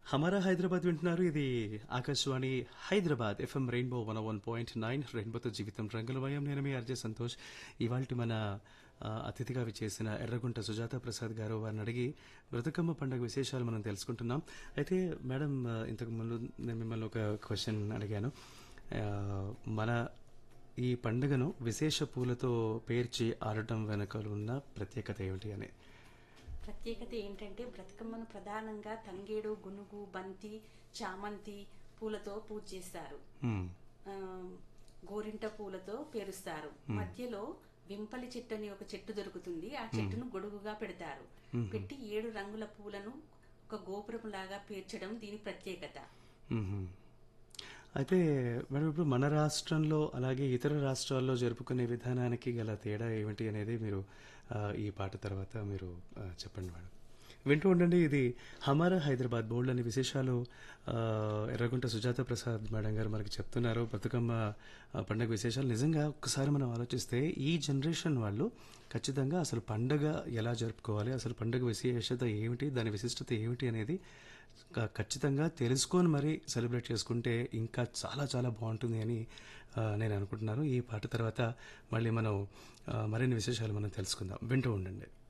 హమారా హైదరాబాద్ వింటున్నారు ఇది Akashvani Hyderabad FM rainbow one one point nine రెయిన్బోతో జీవితం రంగులమయం నేను మీ అర్జయ్ సంతోష్ ఇవాళ మన ఆ, అతిథిగా విచ్చేసిన ఎర్రగుంట సుజాత ప్రసాద్ గారు వారిని అడిగి బ్రతుకమ్మ పండుగ విశేషాలు మనం తెలుసుకుంటున్నాం అయితే మేడం ఆ, ఇంతకు ముందు నేను మిమ్మల్ని ఒక క్వశ్చన్ అడిగాను ఆ, మన ఈ పండుగను విశేష పూలతో పేర్చి ఆడటం వెనకాల ఉన్న ప్రత్యేకత ఏమిటి అని ప్రత్యేకత ఏంటంటే బ్రతుకమ్మను ప్రధానంగా తంగేడు గునుగు బంతి చామంతి పూలతో పూజ చేస్తారు హ్మ్. ఆ, గోరింట పూలతో పేరుస్తారు మధ్యలో వింపలి చెట్టు అని ఒక చెట్టు దొరుకుతుంది ఆ చెట్టును గొడుగుగా పెడతారు పెట్టి ఏడు రంగుల పూలను ఒక గోపురం లాగా పేర్చడం దీని ప్రత్యేకత మ్మ్. అయితే మేడం ఇప్పుడు మన రాష్ట్రంలో అలాగే ఇతర రాష్ట్రాల్లో జరుపుకునే విధానానికి గల తేడా ఏమిటి అనేది మీరు ఆ, ఈ పాట తర్వాత మీరు ఆ, చెప్పండి మేడం వింటూ ఉండండి ఇది హమారా హైదరాబాద్ బోల్డ్ అనే విశేషాలు ఆ, ఎర్రగుంట సుజాత ప్రసాద్ మేడం గారు మనకి చెప్తున్నారు బతుకమ్మ ఆ, పండగ విశేషాలు నిజంగా ఒక్కసారి మనం ఆలోచిస్తే ఈ జనరేషన్ వాళ్ళు ఖచ్చితంగా అసలు పండగ ఎలా జరుపుకోవాలి అసలు పండగ విశేషత ఏమిటి దాని విశిష్టత ఏమిటి అనేది క- ఖచ్చితంగా తెలుసుకొని మరీ సెలబ్రేట్ చేసుకుంటే ఇంకా చాలా చాలా బాగుంటుంది అని ఆ, నేను అనుకుంటున్నాను ఈ పాట తర్వాత మళ్ళీ మనం ఆ, మరిన్ని విశేషాలు మనం తెలుసుకుందాం వింటూ ఉండండి